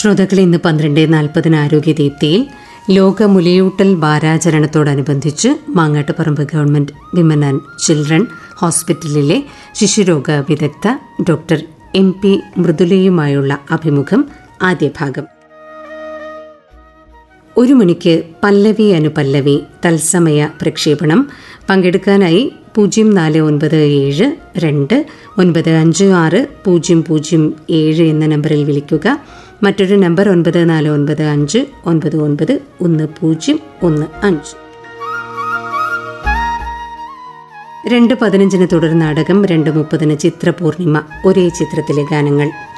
ശ്രോതാക്കളെ ഇന്ന് പന്ത്രണ്ട് നാൽപ്പതിന് ആരോഗ്യദീപ്തിയിൽ ലോക മുലയൂട്ടൽ വാരാചരണത്തോടനുബന്ധിച്ച് Mangattuparamba government women and children ഹോസ്പിറ്റലിലെ ശിശുരോഗ വിദഗ്ധ ഡോക്ടർ എം പി മൃദുലയുമായുള്ള അഭിമുഖം ആദ്യ ഭാഗം ഒരു മണിക്ക് പല്ലവി അനുപല്ലവി തത്സമയ പ്രക്ഷേപണം പങ്കെടുക്കാനായി പൂജ്യം നാല് ഒൻപത് ഏഴ് രണ്ട് ഒൻപത് അഞ്ച് ആറ് പൂജ്യം പൂജ്യം ഏഴ് എന്ന നമ്പറിൽ വിളിക്കുക മറ്റൊരു നമ്പർ ഒൻപത് നാല് ഒൻപത് അഞ്ച് ഒൻപത് ഒൻപത് ഒന്ന് പൂജ്യം ഒന്ന് അഞ്ച് രണ്ട് പതിനഞ്ചിന് തുടർ നാടകം രണ്ട് മുപ്പതിന് ചിത്രപൂർണിമ ഒരേ ചിത്രത്തിലെ ഗാനങ്ങൾ